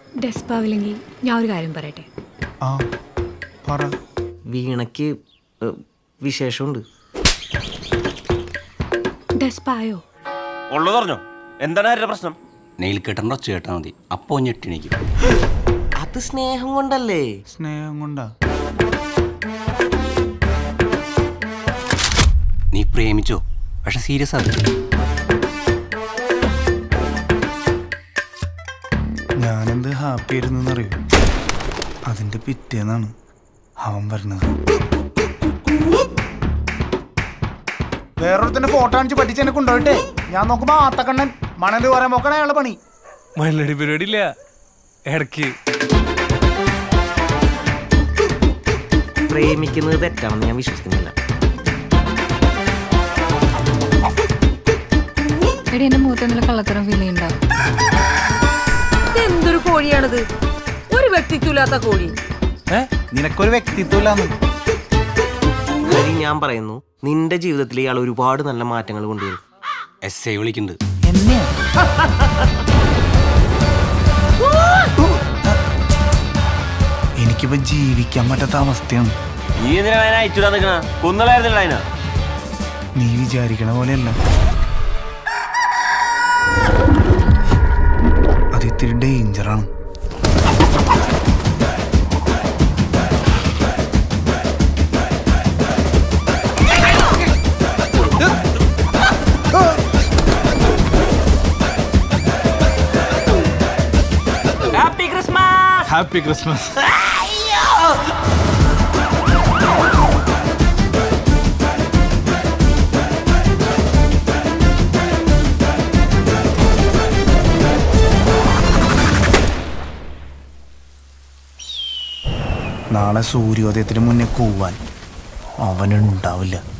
ഡെസ്പാവില്ലെങ്കിൽ ഞാൻ ഒരു കാര്യം പറയട്ടെ ആ പറ വീണയ്ക്ക് ഏഹ്, വിശേഷമുണ്ട് ഡെസ്പായോ ഉള്ളത് പറഞ്ഞോ എന്താണ് ആരുടെ പ്രശ്നം നെയിൽ കെട്ടണ്ട ഒച്ച കേട്ടാൽ മതി അപ്പോൾ ഞെട്ടിണിക്കും അത് സ്നേഹം കൊണ്ടല്ലേ സ്നേഹം കൊണ്ടാ നീ പ്രേമിച്ചോ പക്ഷെ സീരിയസ് ആണ് ഞാനെന്ത് ഹാപ്പി ആയിരുന്നു എന്നറിയോ അതിന്റെ പിറ്റേന്നാണ് അവൻ വരുന്നത് വേറൊരുത്തന്റെ ഫോട്ടോ കാണിച്ച് പറ്റിച്ച് എന്നെ കൊണ്ടുപോയിട്ടേ ഞാൻ നോക്കുമ്പോ ആത്തക്കണ്ണൻ മണല് പറയാൻ നോക്കണേ അയാളെ പണി മല്ലടി പരിപാടി ഇല്ല ഇടയ്ക്ക് പ്രേമിക്കുന്നത് തെറ്റാണെന്ന് ഞാൻ വിശ്വസിക്കുന്നില്ല എടി എന്റെ മുഖത്ത് എന്തെങ്കിലും കള്ളത്തരം ഫീൽ ചെയ്യുന്നുണ്ടോ എന്തൊരു കോഴിയാണിത് ഒരു വ്യക്തിത്വമില്ലാത്ത കോഴി നിനക്കൊരു വ്യക്തിത്വമില്ലാന്ന് കാര്യം ഞാൻ പറയുന്നു നിന്റെ ജീവിതത്തിൽ ഇയാൾ ഒരുപാട് നല്ല മാറ്റങ്ങൾ കൊണ്ടുവരും എസ് ഐ വിളിക്കുന്നുണ്ട് എന്നെയാ എനിക്കിപ്പോ ജീവിക്കാൻ പറ്റാത്ത അവസ്ഥയാണ് നീ എന്തിനാ അതിനെ അയച്ചുവിടാൻ നിൽക്കണ കൊന്നലായിരുന്നില്ല അതിനാ നീ വിചാരിക്കണ പോലെയല്ല അത് ഇത്തിരി ഡേഞ്ചറാണ് ഹാപ്പി ക്രിസ്മസ് നാളെ സൂര്യോദയത്തിന് മുന്നേ കൂവാൻ അവനുണ്ടാവില്ല